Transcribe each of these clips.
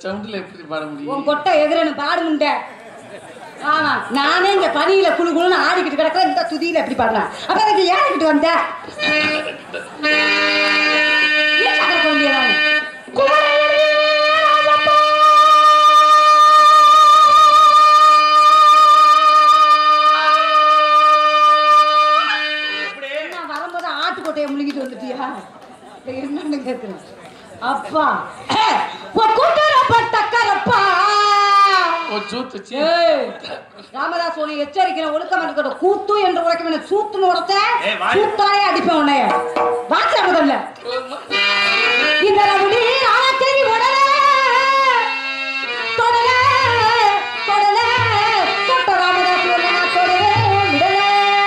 சவுண்ட்ல எப்படி பாட முடியும் உன் கொட்டை எதிரனு பாடு முண்டை ஆமா நானே இங்க பனியில குளு குளுன்னு ஆடிக்கிட்டு கிடக்குறேன் இந்த துதியில எப்படி பாடுறேன் அப்ப எனக்கு ஏறிக்கிட்டு வந்த ஏன் சக்கரை குழந்தையதான் நான் வரும்போது ஆட்டுக்கொட்டையை முழுங்கிட்டு வந்துட்டியா இல்ல என்னன்னு கேட்கிறேன் அப்பா உன் கூட்டுறப்பட்ட கரப்பா ஓ சூத்து சீ. ஏய், ராமதாஸ் உன்னை எச்சரிக்கிறேன் ஒழுக்கம் இருக்கட்டும் கூத்து என்று உழைக்க வேணும் சூத்துன்னு உடத்த ஏய், வாய். சூத்தாலே அடிப்பேன் உன்னைய வாச்சா முதல்ல இந்த ரவுடி ஆச்சரி உடல தொடல தொடல தொட்ட ராமதாஸ் உன்னை நான் தொடவே விடல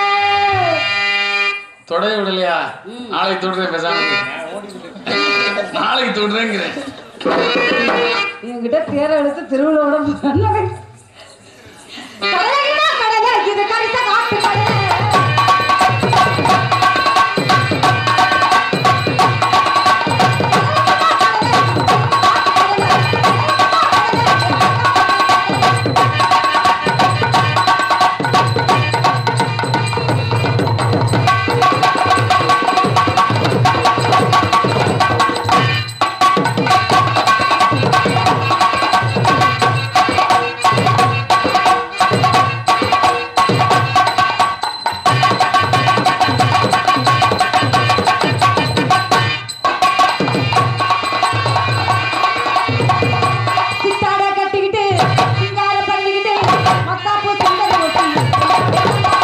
தொடைய விடலையா நாளைக்கு தொடுறேன் பேசாம இரு. நாளைக்கு தொடுறேங்கிறேன் என்கிட்ட தேர எடுத்து திருவிழாவோட கடலை கடலை இது கரிச காட்டு கடலை சித்தாட கட்டிக்கிட்டு சிங்கார பண்ணிக்கிட்டு மத்தாப்பூ சுந்தர ஒட்டி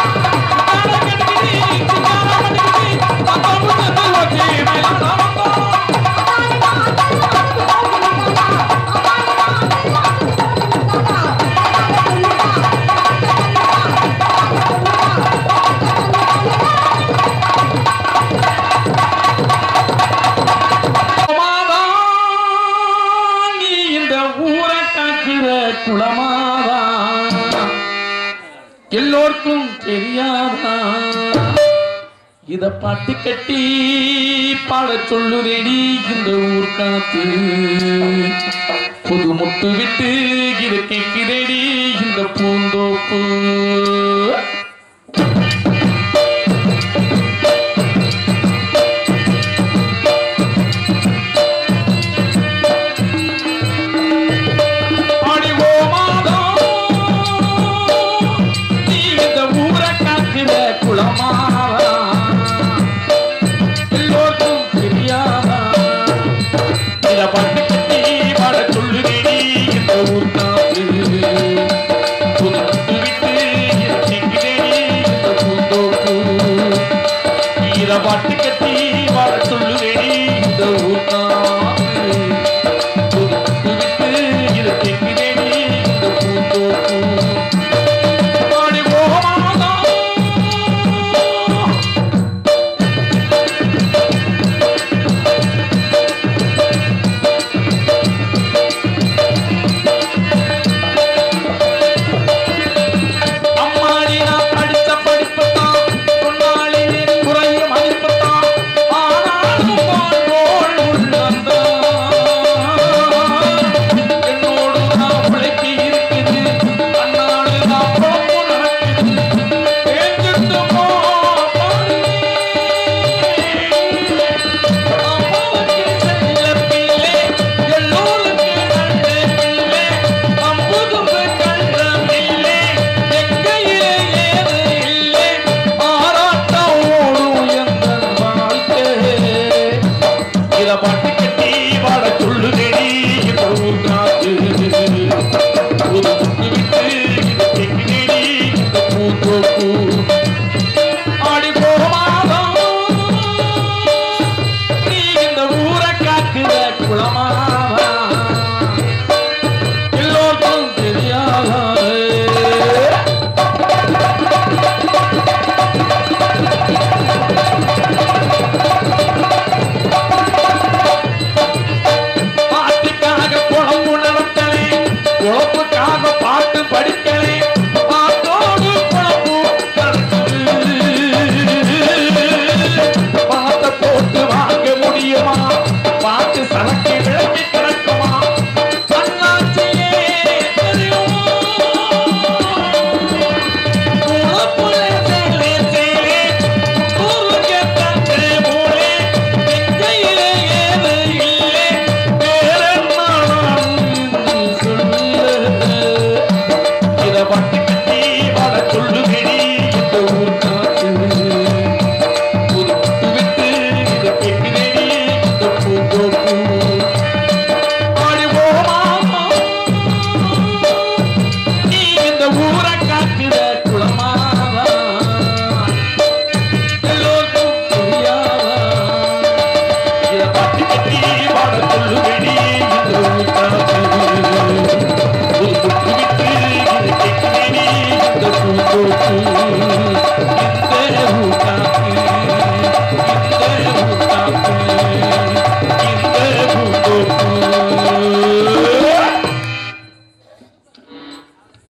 குளமாதான் நீ இந்த ஊரை காக்கிற குளமாதான் எல்லோருக்கும் தெரியாதா இத பாட்டு கட்டி பாட சொல்லுதேடி இந்த ஊர் காத்து புது முட்டு விட்டு இது கேட்குதேடி இந்த பூந்தோப்பு பாடி ஓமாதம் நீ இந்த ஊரை காக்கிற குளமாதா எல்லோருக்கும் தெரியாதா இத பட்டு கட்டி பாட சொல்லுதேடி இந்த ஊர் காத்து புது முட்டு விட்டு இது கேட்குதேடி இந்த பூந்தோப்பு இத பாட்டு கட்டி